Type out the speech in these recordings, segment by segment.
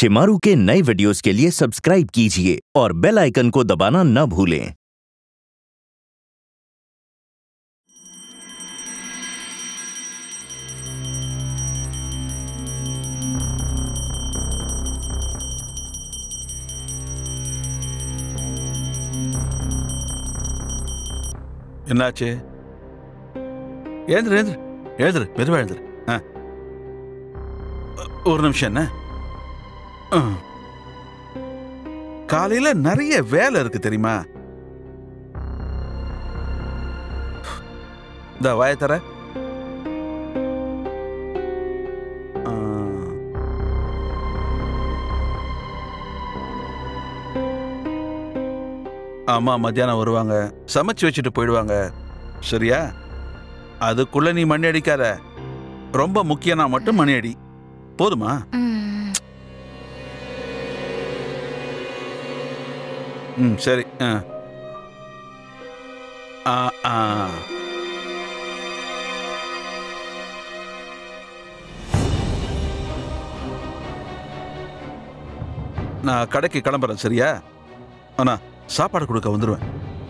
शिमारू के नए वीडियोस के लिए सब्सक्राइब कीजिए और बेल आइकन को दबाना न भूलें என்னாச்சு எழுந்துரு எழுந்துரு எழுந்துரு மெதுவா எழுந்துரு ஆ ஒரு நிமிஷம் என்ன ஆ. காலையில நிறைய வேலை இருக்கு தெரியுமா இந்த வாய தர ஆ. ஆமா மத்தியானம் வருவாங்க சமைச்சு வச்சுட்டு போயிடுவாங்க சரியா அதுக்குள்ள நீ மணி அடிக்காத ரொம்ப முக்கியம்னா மட்டும் மணி அடி போதுமா ம் சரி ஆ ஆ ஆ நான் கடைக்கு கிளம்புறேன் சரியா ஆனா சாப்பாடு கொடுக்க வந்துடுவேன்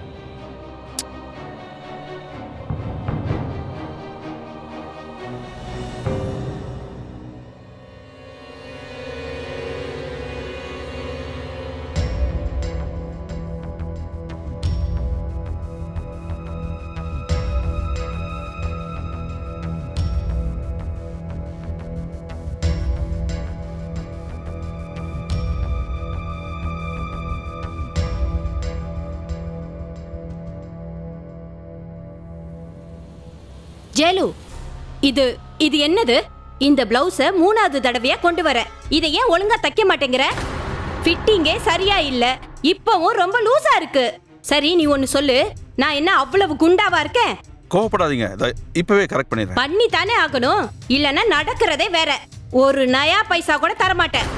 ஜேலு இது இது என்னது இந்த பிளவுஸ மூணாவது தடவையா கொண்டு வர இதை ஏன் ஒழுங்கா தைக்க மாட்டேங்கிற ஃபிட்டிங்கே சரியா இல்ல இப்பவும் ரொம்ப லூசா இருக்கு சரி நீ ஒன்னு சொல்லு நான் என்ன அவ்வளவு குண்டாவா இருக்கேன் கோவப்படாதீங்க இதை இப்பவே கரெக்ட் பண்ணிடுறேன் பண்ணி தானே ஆகணும் இல்லனா நடக்கிறதே வேற ஒரு நயா பைசா கூட தர மாட்டேன்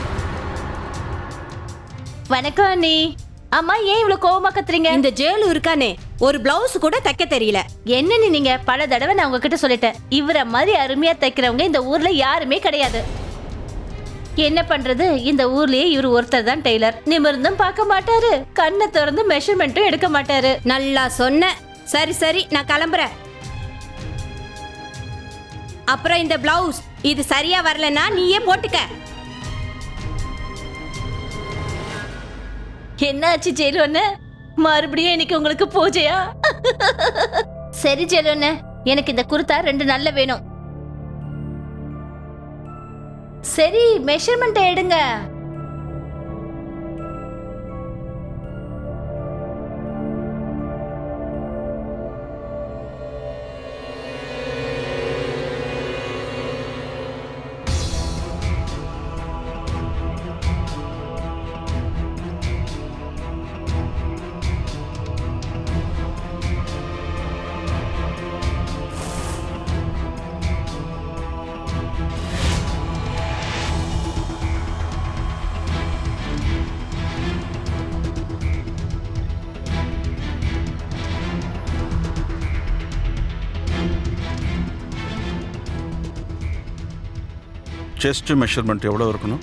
வணக்கம் அண்ணி அம்மா ஏன் இவ்வளவு கோவமா கத்துறீங்க இந்த ஜேலு இருக்கானே ஒரு பிளவுஸ் கூட தைக்க தெரியல என்னன்னு நீங்க பல தடவை நான் உங்ககிட்ட சொல்லிட்டேன் இவரை மாதிரி அருமையா தைக்கிறவங்க இந்த ஊர்ல யாருமே கிடையாது என்ன பண்றது இந்த ஊர்லயே இவர் ஒருத்தர் தான் டெய்லர் நிமிர்ந்தும் பார்க்க மாட்டாரு கண்ணை திறந்து மெஷர்மெண்ட்டும் எடுக்க மாட்டாரு நல்லா சொன்ன சரி சரி நான் கிளம்புறேன் அப்புறம் இந்த பிளவுஸ் இது சரியா வரலன்னா நீயே போட்டுக்க என்னாச்சு ஜெயலு மறுபடியும் இன்னைக்கு உங்களுக்கு பூஜையா சரி ஜெயலு எனக்கு இந்த குர்தா ரெண்டு நல்ல வேணும் சரி மெஷர்மெண்ட் எடுங்க செஸ்ட் மெஷர்மெண்ட் எவ்வளோ இருக்கணும்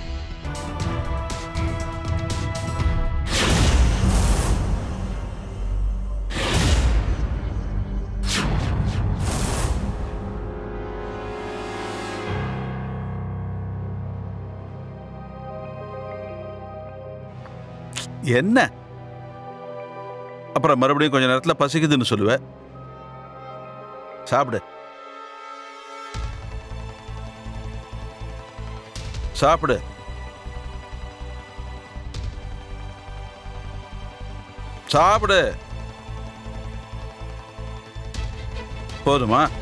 என்ன அப்புறம் மறுபடியும் கொஞ்ச நேரத்தில் பசிக்குதுன்னு சொல்லுவேன் சாப்பிடு சாப்பிடு சாப்பிடு போதுமா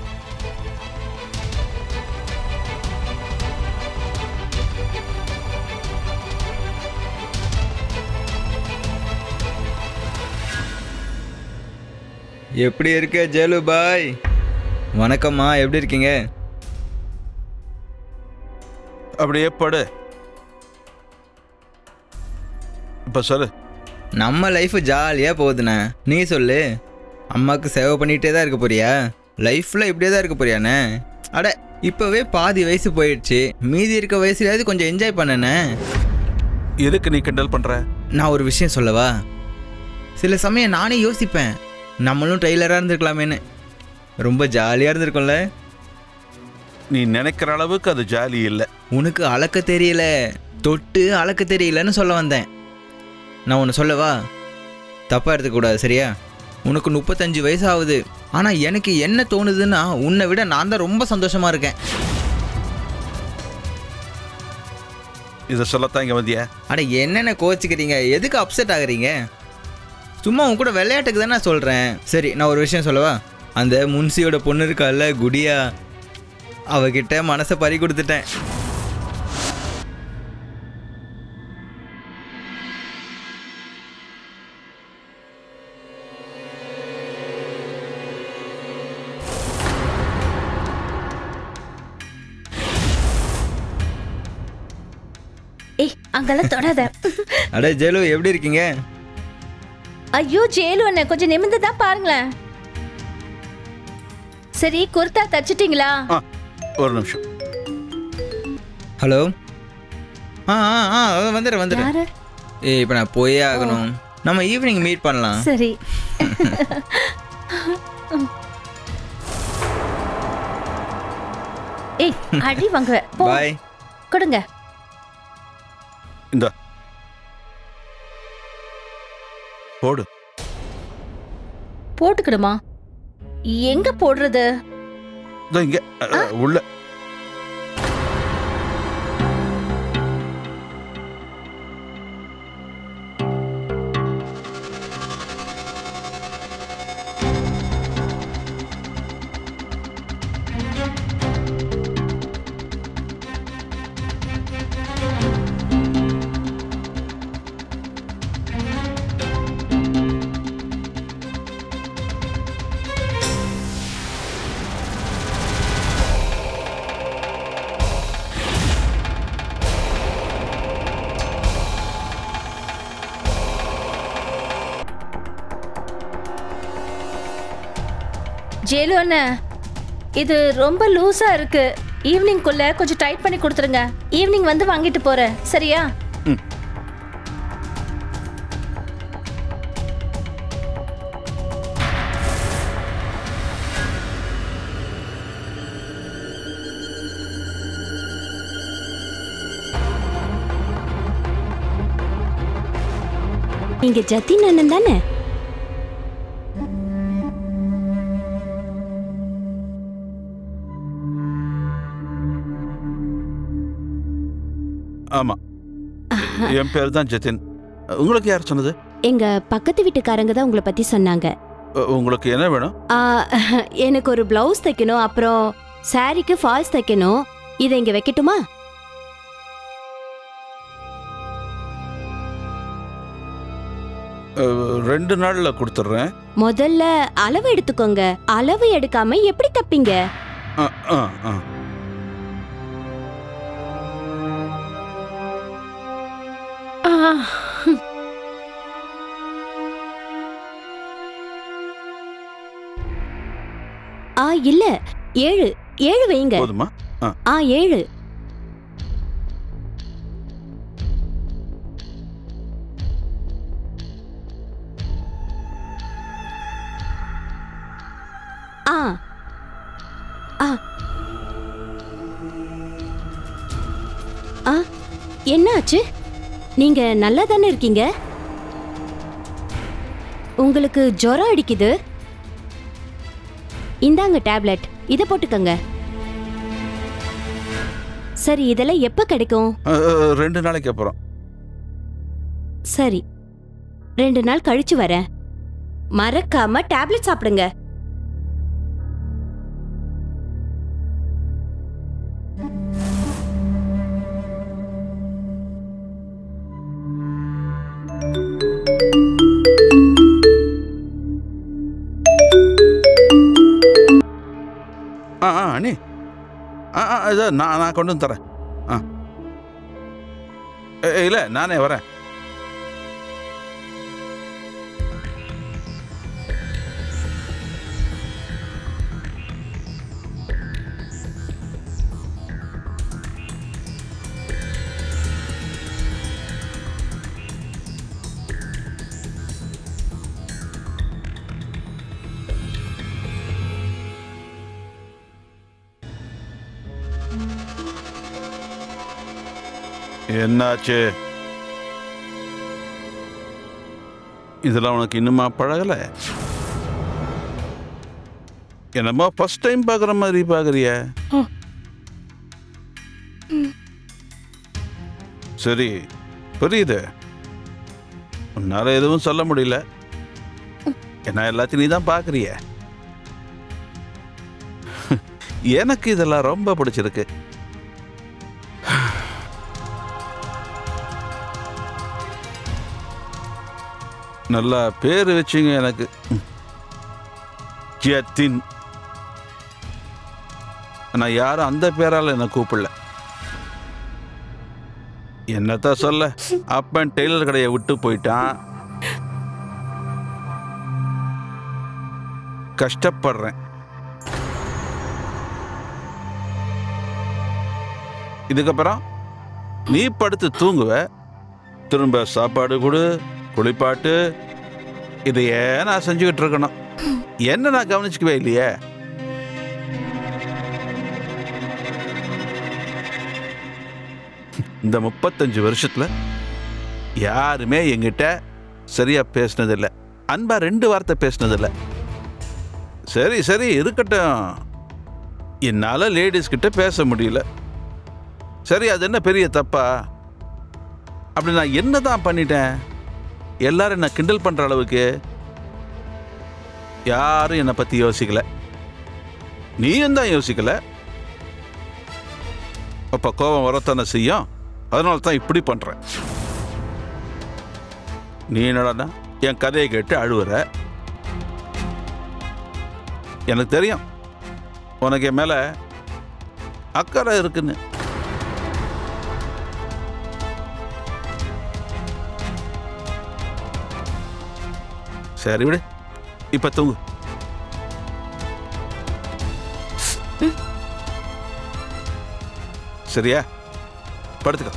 எப்படி இருக்க ஜேலு பாய் வணக்கம்மா எப்படி இருக்கீங்க அப்படியே படு இப்ப சொல்லு நம்ம லைஃப் ஜாலியாக போகுதுண்ணே நீ சொல்லு அம்மாவுக்கு சேவை பண்ணிகிட்டே தான் இருக்க போறியா லைஃப்பில் இப்படியே தான் இருக்க போறியாண்ணே அட இப்போவே பாதி வயசு போயிடுச்சு மீதி இருக்க வயசுலயாவது கொஞ்சம் என்ஜாய் பண்ணனே எதுக்கு நீ கிண்டல் பண்ற நான் ஒரு விஷயம் சொல்லவா சில சமயம் நானே யோசிப்பேன் நம்மளும் ட்ரெய்லராக இருந்திருக்கலாமேன்னு ரொம்ப ஜாலியாக இருந்திருக்கும்ல நீ நினைக்கிற அளவுக்கு அது ஜாலி இல்லை உனக்கு அளக்க தெரியல தொட்டு அளக்க தெரியலன்னு சொல்ல வந்தேன் நான் ஒன்று சொல்லவா தப்பாக எடுத்துக்கூடாது சரியா உனக்கு முப்பத்தஞ்சு வயசு ஆகுது ஆனால் எனக்கு என்ன தோணுதுன்னா உன்னை விட நான் தான் ரொம்ப சந்தோஷமாக இருக்கேன் இதை சொல்லத்தான் இங்க வந்தியா அட என்னென்ன கோச்சிக்கிறீங்க எதுக்கு அப்செட் ஆகுறீங்க சும்மா உன் கூட விளையாட்டுக்கு தானே சொல்கிறேன் சரி நான் ஒரு விஷயம் சொல்லவா அந்த முன்சியோட பொண்ணு இருக்கால குடியா அவகிட்ட மனசை பறி கொடுத்துட்டேன் ஏய் அங்கெல்லாம் தொடாத அட ஜெலு எப்படி இருக்கீங்க ஐயோ ஜேலு அண்ணே கொஞ்சம் நிமிர்ந்து தான் பாருங்களேன் சரி குர்தா தச்சிட்டீங்களா ஆ ஒரு நிமிஷம் ஹலோ ஆ ஆ ஆ அதான் வந்துடுறேன் வந்துடுறேன் யாரு ஏய் இப்போ நான் போயே ஆகணும் நம்ம ஈவினிங் மீட் பண்ணலாம் சரி ஏய் அடி வாங்குவேன் போ பாய் கொடுங்க இந்த போடு போட்டுக்கிடுமா எங்க போடுறது இதோ இங்க அ, அ, உள்ள ஜேலு அண்ணா இது ரொம்ப லூஸா இருக்கு ஈவினிங்குள்ள கொஞ்சம் டைட் பண்ணி கொடுத்துருங்க ஈவினிங் வந்து வாங்கிட்டு போறேன் சரியா ம். நீங்க ஜத்தின் அண்ணன் தானே ஆமா என் பேர் தான் ஜதின் உங்களுக்கு யார் சொன்னது எங்க பக்கத்து வீட்டுக்காரங்க தான் உங்களை பத்தி சொன்னாங்க அ, உங்களுக்கு என்ன வேணும் ஆ, எனக்கு ஒரு பிளவுஸ் தைக்கணும் அப்புறம் சாரிக்கு ஃபால்ஸ் தைக்கணும் இதை இங்க வைக்கட்டுமா அ, ரெண்டு நாள்ல கொடுத்துட்றேன் முதல்ல அளவு எடுத்துக்கோங்க அளவு எடுக்காம எப்படி தப்பீங்க ஆ ஆ ஆ ஆ இல்ல ஏழு ஏழு வைங்க போதுமா ஆ ஆ ஏழு ஆ ஆ ஆ என்ன ஆச்சு நீங்க நல்லா தானே இருக்கீங்க உங்களுக்கு ஜுரம் அடிக்குது இந்தாங்க டேப்லெட் இதை போட்டுக்கங்க சரி இதெல்லாம் எப்ப கிடைக்கும் அ, அ, ரெண்டு நாளைக்கு அப்புறம் சரி ரெண்டு நாள் கழிச்சு வரேன் மறக்காம டேப்லெட் சாப்பிடுங்க ஆ ஆ அண்ணி ஆ ஆ இதோ நான் நான் கொண்டு வந்து தரேன் ஆ ஏ, இல்லை நானே வரேன் என்னாச்சு இதெல்லாம் உனக்கு இன்னுமா பழகல என்னமோ ஃபர்ஸ்ட் டைம் பார்க்குற மாதிரி பார்க்குறிய சரி புரியுது உன்னால எதுவும் சொல்ல முடியல ஏன்னா எல்லாத்தையும் நீ தான் பார்க்குறிய எனக்கு இதெல்லாம் ரொம்ப பிடிச்சிருக்கு நல்லா பேர் வச்சுங்க எனக்கு ஜியத்தின் நான் யாரும் அந்த பேரால என்ன கூப்பிடல என்னத்த சொல்ல அப்பன் டெய்லர் கடையை விட்டு போயிட்டான் கஷ்டப்படுறேன் இதுக்கப்புறம் நீ படுத்து தூங்குவ திரும்ப சாப்பாடு கொடு குளிப்பாட்டு இதையே நான் செஞ்சுக்கிட்டு இருக்கணும் என்ன நான் கவனிச்சுக்கவே இல்லையே இந்த முப்பத்தஞ்சு வருஷத்துல யாருமே என்கிட்ட சரியா பேசினதில்ல அன்பா ரெண்டு வார்த்தை பேசினதில்ல சரி சரி இருக்கட்டும் என்னால லேடிஸ் கிட்ட பேச முடியல சரி அது என்ன பெரிய தப்பா அப்படி நான் என்னதான் பண்ணிட்டேன் எல்லாரும் என்ன கிண்டல் பண்ற அளவுக்கு யாரும் என்னை பத்தி யோசிக்கல நீயும் தான் யோசிக்கல அப்ப கோபம் வரத்தானே செய்யும் அதனால தான் இப்படி பண்றேன் நீ என்னடா என் கதையை கேட்டு அழுவுற எனக்கு தெரியும் உனக்கு என் மேல அக்கறை இருக்குன்னு சரி விடு இப்ப தூங்கு சரியா படுத்துக்க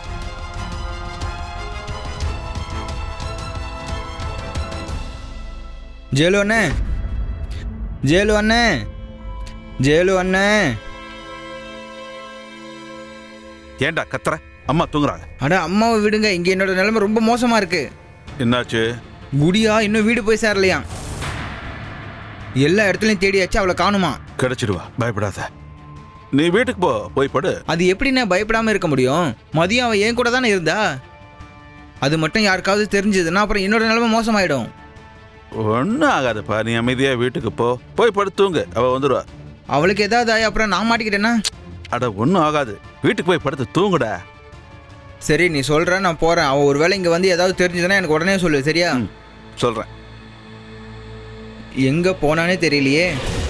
ஜேலு அண்ணே ஜேலு அண்ணே ஜேலு அண்ணே ஏன்டா கத்துற அம்மா தூங்குறாங்க அட அம்மாவை விடுங்க இங்க என்னோட நிலைமை ரொம்ப மோசமா இருக்கு என்னாச்சு குடியா இன்னும் வீடு போய் சேரலையா எல்லா இடத்துலயும் தேடியாச்சு அவளை காணுமா கிடைச்சிடுவா பயப்படாத நீ வீட்டுக்கு போ போய் படு அது எப்படிண்ணே பயப்படாம இருக்க முடியும் மதியம் அவ என் கூட தானே இருந்தா அது மட்டும் யாருக்காவது தெரிஞ்சதுன்னா அப்புறம் என்னோட நிலைமை மோசமாயிடும் ஒன்றும் ஆகாதுப்பா நீ அமைதியா வீட்டுக்கு போ போய் படு தூங்கு அவ வந்துடுவா அவளுக்கு ஏதாவது ஆயி அப்புறம் நான் மாட்டிக்கிட்டேன்னா அட ஒன்றும் ஆகாது வீட்டுக்கு போய் படுத்து தூங்குடா சரி நீ சொல்ற நான் போறேன் அவ ஒருவேளை இங்க வந்து ஏதாவது தெரிஞ்சதுன்னா எனக்கு உடனே சொல்லு சரியா ம், சொல்றேன் எங்க போனானே தெரியலையே